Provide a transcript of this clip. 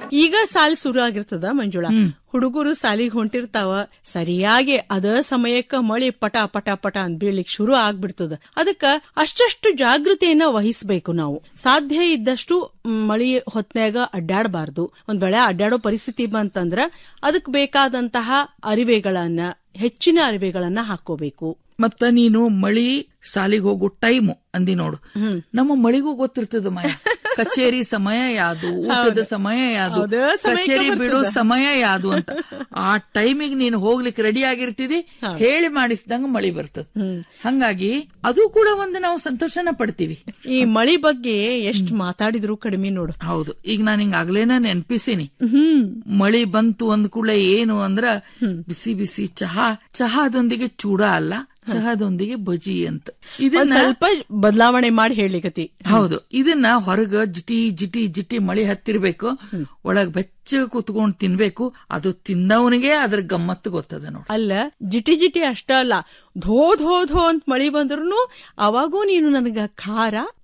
ಈಗ ಸಾಲ್ ಶುರು ಆಗಿರ್ತದ ಮಂಜುಳಾ ಹುಡುಗರು ಸಾಲಿಗೆ ಹೊಂಟಿರ್ತಾವ ಸರಿಯಾಗಿ ಅದ ಸಮಯಕ್ಕ ಮಳಿ ಪಟ ಪಟ ಪಟ ಅಂತ ಬೀಳ್ಲಿಕ್ ಶುರು ಆಗ್ಬಿಡ್ತದ ಅದಕ್ಕ ಅಷ್ಟಷ್ಟು ಜಾಗೃತಿಯನ್ನ ವಹಿಸಬೇಕು ನಾವು ಸಾಧ್ಯ ಇದ್ದಷ್ಟು ಮ್, ಮಳಿ ಹೊತ್ನ್ಯಾಗ ಅಡ್ಡಾಡಬಾರ್ದು ಒಂದ್ ವೇಳೆ ಅಡ್ಡಾಡೋ ಪರಿಸ್ಥಿತಿ ಬಂತಂದ್ರ ಅದಕ್ ಬೇಕಾದಂತಹ ಅರಿವೆಗಳನ್ನ ಹೆಚ್ಚಿನ ಅರಿವೆಗಳನ್ನ ಹಾಕೋಬೇಕು ಮತ್ತ ನೀನು ಮಳಿ ಶಾಲಿಗೆ ಹೋಗೋ ಟೈಮು ಅಂದಿ ನೋಡು ನಮ್ಮ ಮಳಿಗೂ ಗೊತ್ತಿರ್ತದ ಮಯ ಕಚೇರಿ ಸಮಯ ಯಾವುದು ಊಟದ ಸಮಯ ಯಾವುದು ಅದೇ ಸಮಯಕ್ಕೆ ಕಚೇರಿ ಬಿಡೋ ಬರ್ತದ. ಸಮಯ ಯಾವುದು ಅಂತ ಆ ಟೈಮಿಗೆ ನೀನು ಹೋಗ್ಲಿಕ್ಕೆ ರೆಡಿ ಆಗಿರ್ತಿದಿ ಹೇಳಿ ಮಾಡಿಸಿದಂಗ ಮಳಿ ಬರ್ತದ ಹಂಗಾಗಿ ಅದು ಕೂಡ ಒಂದು ನಾವು ಸಂತೋಷನ ಪಡ್ತೀವಿ ಈ ಮಳಿ ಬಗ್ಗೆ ಎಷ್ಟ್ ಮಾತಾಡಿದ್ರು ಕಡಿಮೆ ನೋಡು ಹೌದು ಈಗ ನಾನು ಹಿಂಗ ಆಗ್ಲೇನ ನೆನ್ಪಿಸಿನಿ ಹ್ಮ್ ಮಳಿ ಬಂತು ಅಂದ ಕೂಡಲೇ ಏನು ಅಂದ್ರ ಬಿಸಿ ಬಿಸಿ ಚಹಾ ಚಹಾದೊಂದಿಗೆ ಚೂಡ ಅಲ್ಲ ಚಹಾದೊಂದಿಗೆ ಬಜಿ ಅಂತ ಒಂದ್ ಇದನ್ನ ಸ್ವಲ್ಪ ಬದಲಾವಣೆ ಮಾಡಿ ಹೇಳಿಕತಿ ಹೌದು ಇದನ್ನ ಹೊರಗ ಜಿಟಿ ಜಿಟಿ ಜಿಟಿ ಮಳಿ ಹತ್ತಿರ್ಬೇಕು ಒಳಗ್ ಬೆಚ್ಚ ಕುತ್ಕೊಂಡ್ ತಿನ್ಬೇಕು ಅದು ತಿಂದವನಿಗೆ ಅದ್ರ ಗಮ್ಮತ್ತು ಗೊತ್ತದ ನೋಡಿ ಅಲ್ಲ ಜಿಟಿ ಜಿಟಿ ಅಷ್ಟ ಅಲ್ಲ ಧೋ ಧೋ ಧೋ ಅಂತ ಮಳಿ ಬಂದ್ರು ಅವಾಗೂ ನೀನು ನನಗ ಖಾರ